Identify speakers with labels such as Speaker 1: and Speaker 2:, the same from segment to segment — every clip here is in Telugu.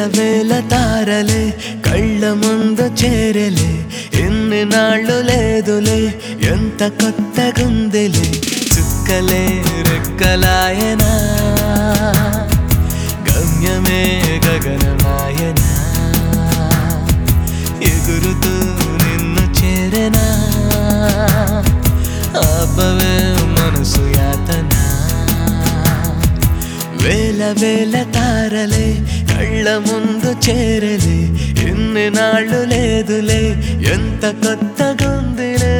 Speaker 1: వేల తారలే కళ్ళ ముందు చేరలే ఎన్ని నాళ్ళు లేదులే ఎంత కొత్తగుందిలే చుక్కలే రెక్కలాయనా గమ్యమే గగనమాయనా ఎగురుతూ నిన్ను చేరనా ఆపవే మనసు యాతనా వేల వేల తారలే కళ్ళ ముందు చేరలే ఎన్ని నాళ్ళు లేదులే ఎంత కొత్తగుందిలే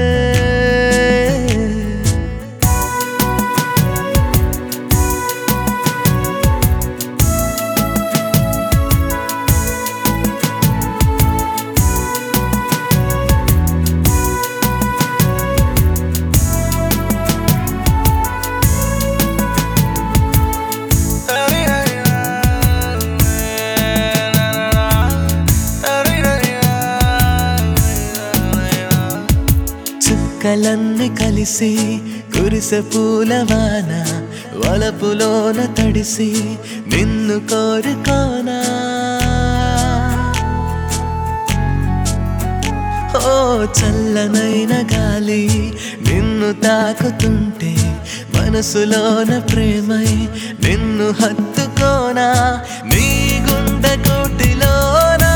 Speaker 1: చుక్కలన్నీ కలిసి కురిసె పూలవాన వలపులోన తడిసి నిన్ను కోరుకోనా ఓ చల్లనైన గాలి నిన్ను తాకుతుంటే మనసులోన ప్రేమై నిన్ను హత్తుకోనా నీ గుండె కోటిలోనా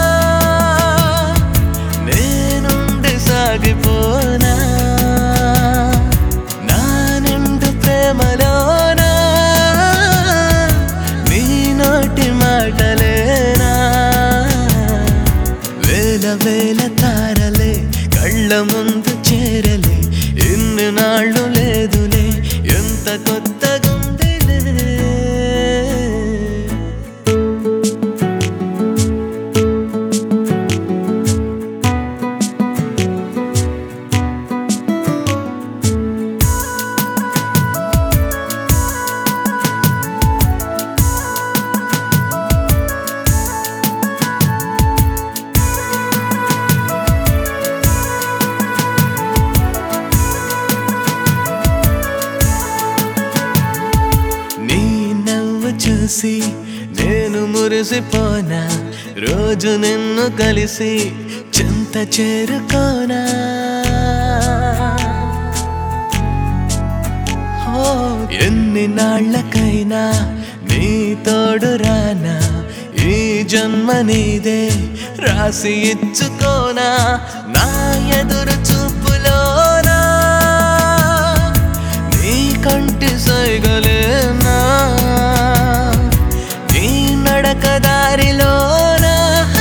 Speaker 1: నేనుండి సాగిపోనా నా నిండు ప్రేమలోనా నీ నోటి మాటలేనా వేల వేల తారలే కళ్ళ ముందు చేరలే ఎన్ని నాళ్ళు లేదులే ఎంత కొత్తగుందిలే నీ నవ్వు చూసి నేను మురిసిపోనా రోజు నిన్ను కలిసి చెంత చేరుకోనా ఓ ఎన్ని నాళ్ళకైనా నీ తోడు రానా ఈ జన్మ నీదే రాసి ఇచ్చుకోనా నా ఎదురు చూపులోనా నీ కంటి సైగలేనా నీ నడక దారిలోనా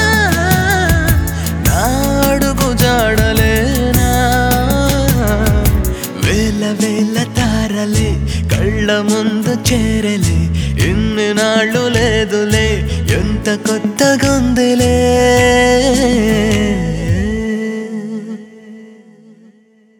Speaker 1: నా అడుగు జాడలేనా వేల వేల తారలే కళ్ళ ముందు చేరలే ఎన్ని నాళ్ళు లేదులే ఎంత కొత్తగుందిలే